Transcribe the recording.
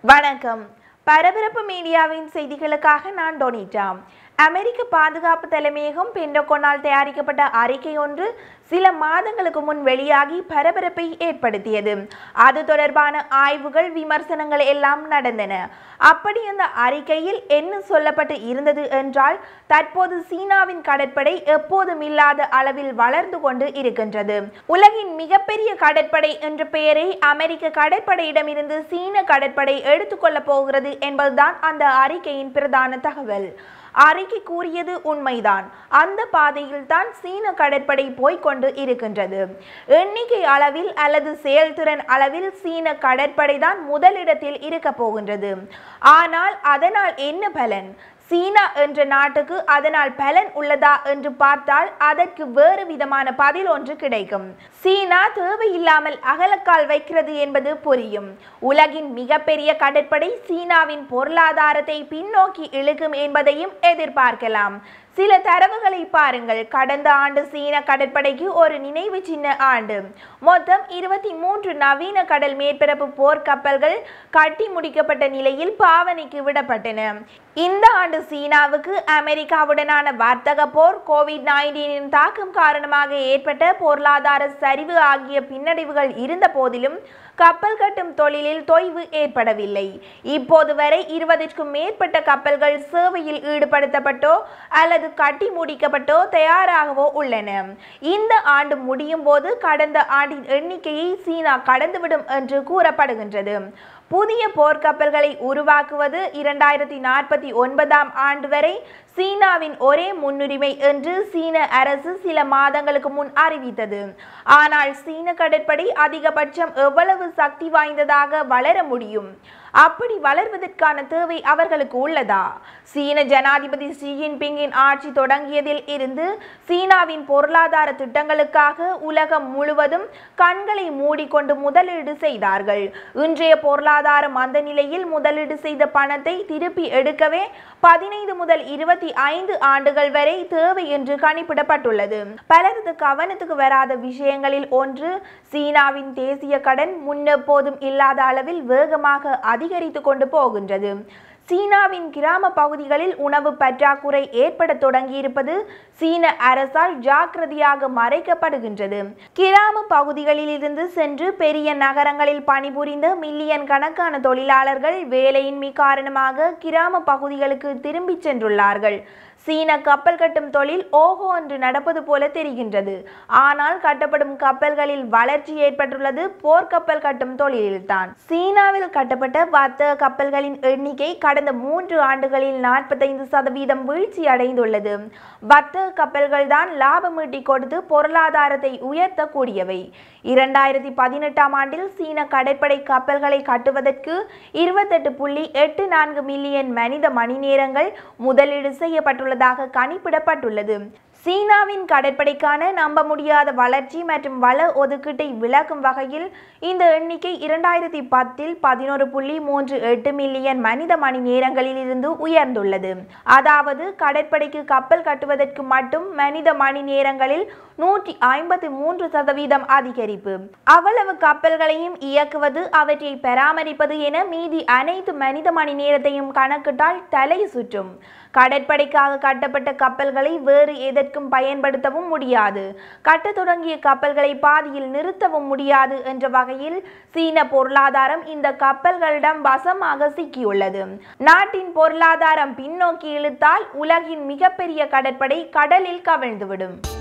வணக்கம் பரபரப்பு மீடியாவின் செய்திகளுக்காக நான் டொனிட்டா அமெரிக்க பாதுகாப்பு தலைமையகம் பென்டகோனால் தயாரிக்கப்பட்ட அறிக்கை ஒன்று சில மாதங்களுக்கு முன் வெளியாகி பரபரப்பை ஏற்படுத்தியது அது தொடர்பான ஆய்வுகள் விமர்சனங்கள் எல்லாம் நடந்தன அப்படி அந்த அறிக்கையில் என்ன சொல்லப்பட்டு இருந்தது என்றால் தற்போது சீனாவின் கடற்படை எப்போதும் இல்லாத அளவில் வளர்ந்து கொண்டு இருக்கின்றது உலகின் மிகப்பெரிய கடற்படை என்ற பெயரை அமெரிக்க கடற்படையிடமிருந்து சீன கடற்படை எடுத்துக்கொள்ளப் போகிறது என்பதுதான் அந்த அறிக்கையின் பிரதான தகவல் அறிக்கை கூறியது உண்மைதான் அந்த பாதையில் தான் சீன கடற்படை போய்க்கொண்டு இருக்கின்றது எண்ணிக்கை அளவில் அல்லது செயல்திறன் அளவில் சீன கடற்படை தான் முதலிடத்தில் இருக்க போகின்றது ஆனால் அதனால் என்ன பலன் சீனா என்ற நாட்டுக்கு அதனால் பலன் உள்ளதா என்று பார்த்தால் அதற்கு வேறு விதமான பதில் ஒன்று கிடைக்கும் சீனா தேவையில்லாமல் அகலக்கால் வைக்கிறது என்பது புரியும் உலகின் மிகப்பெரிய கடற்படை சீனாவின் பொருளாதாரத்தை பின்னோக்கி இழுக்கும் என்பதையும் எதிர்பார்க்கலாம் சில தரவுகளை பாருங்கள் கடந்த ஆண்டு சீன கடற்படைக்கு ஒரு நினைவு சின்ன ஆண்டு மொத்தம் இருபத்தி மூன்று நவீன கடல் மேற்பரப்பு போர் கப்பல்கள் கட்டி முடிக்கப்பட்ட நிலையில் பாவனைக்கு விடப்பட்டன இந்த ஆண்டு சீனாவுக்கு அமெரிக்காவுடனான வர்த்தக போர் கோவிட் நைன்டீனின் தாக்கம் காரணமாக ஏற்பட்ட பொருளாதார சரிவு ஆகிய பின்னடைவுகள் இருந்த போதிலும் கப்பல் கட்டும் தொழிலில் தொய்வு ஏற்படவில்லை இப்போது வரை இருபதிற்கும் மேற்பட்ட கப்பல்கள் சேவையில் ஈடுபடுத்தப்பட்டோ அல்லது கட்டி முடிக்கப்பட்டோ தயாராகவோ உள்ளன இந்த ஆண்டு முடியும் போது கடந்த ஆண்டின் எண்ணிக்கையை சீனா கடந்துவிடும் என்று கூறப்படுகின்றது புதிய போர்க்கப்பல்களை உருவாக்குவது இரண்டாயிரத்தி நாற்பத்தி ஒன்பதாம் ஆண்டு வரை சீனாவின் ஒரே முன்னுரிமை என்று சீன அரசு சில மாதங்களுக்கு முன் அறிவித்தது ஆனால் சீன கடற்படை அதிகபட்சம் எவ்வளவு சக்தி வாய்ந்ததாக வளர முடியும் அப்படி வளர்வதற்கான தேவை அவர்களுக்கு உள்ளதா சீன ஜனாதிபதி ஷி ஜின்பிங்கின் ஆட்சி தொடங்கியதில் இருந்து சீனாவின் பொருளாதார திட்டங்களுக்காக உலகம் முழுவதும் கண்களை மூடிக்கொண்டு முதலீடு செய்தார்கள் இன்றைய பொருளாதார மந்த நிலையில் முதலீடு செய்த பணத்தை திருப்பி எடுக்கவே பதினைந்து முதல் இருபத்தி ஐந்து ஆண்டுகள் வரை தேவை என்று கணிப்பிடப்பட்டுள்ளது பலரது கவனத்துக்கு வராத விஷயங்களில் ஒன்று சீனாவின் தேசிய கடன் முன்னெப்போதும் இல்லாத அளவில் வேகமாக அதிகரித்து கொண்டு போகின்றது சீனாவின் கிராம பகுதிகளில் உணவு பற்றாக்குறை ஏற்பட தொடங்கியிருப்பது சீன அரசால் ஜாக்கிரதையாக மறைக்கப்படுகின்றது கிராம பகுதிகளில் இருந்து சென்று பெரிய நகரங்களில் பணிபுரிந்த மில்லியன் கணக்கான தொழிலாளர்கள் வேலையின்மை காரணமாக கிராம பகுதிகளுக்கு திரும்பிச் சென்றுள்ளார்கள் சீன கப்பல் கட்டும் தொழில் ஓஹோ என்று நடப்பது போல தெரிகின்றது ஆனால் கட்டப்படும் கப்பல்களில் வளர்ச்சி ஏற்பட்டுள்ளது போர்க்கப்பல் கட்டும் தொழிலில்தான் சீனாவில் கட்டப்பட்ட வர்த்தக கப்பல்களின் எண்ணிக்கை கடந்த மூன்று ஆண்டுகளில் நாற்பத்தைந்து சதவீதம் வீழ்ச்சி அடைந்துள்ளது வர்த்தக கப்பல்கள் தான் லாபம் ஈட்டிக் கொடுத்து பொருளாதாரத்தை உயர்த்தக்கூடியவை இரண்டாயிரத்தி பதினெட்டாம் ஆண்டில் சீன கடற்படை கப்பல்களை கட்டுவதற்கு இருபத்தெட்டு புள்ளி எட்டு நான்கு மில்லியன் மனித மணி நேரங்கள் முதலீடு செய்யப்பட்டுள்ளது உள்ளதாக கணிப்பிடப்பட்டுள்ளது சீனாவின் கடற்படைக்கான நம்ப முடியாத வளர்ச்சி மற்றும் வள ஒதுக்கீட்டை விளக்கும் வகையில் இந்த எண்ணிக்கை இரண்டாயிரத்தி பத்தில் பதினோரு புள்ளி மூன்று எட்டு மில்லியன் மனித மணி நேரங்களில் இருந்து உயர்ந்துள்ளது அதாவது கடற்படைக்கு கப்பல் கட்டுவதற்கு மட்டும் மனித மணி நேரங்களில் நூற்றி ஐம்பத்தி மூன்று சதவீதம் அதிகரிப்பு அவ்வளவு கப்பல்களையும் இயக்குவது அவற்றை பராமரிப்பது என மீதி அனைத்து மனித மணி நேரத்தையும் கணக்கிட்டால் தலை சுற்றும் கடற்படைக்காக கட்டப்பட்ட கப்பல்களை வேறு எதற்கும் பயன்படுத்தவும் முடியாது கட்ட தொடங்கிய கப்பல்களை பாதியில் நிறுத்தவும் முடியாது என்ற வகையில் சீன பொருளாதாரம் இந்த கப்பல்களிடம் வசமாக சிக்கியுள்ளது நாட்டின் பொருளாதாரம் பின்னோக்கி இழுத்தால் உலகின் மிகப்பெரிய கடற்படை கடலில் கவிழ்ந்துவிடும்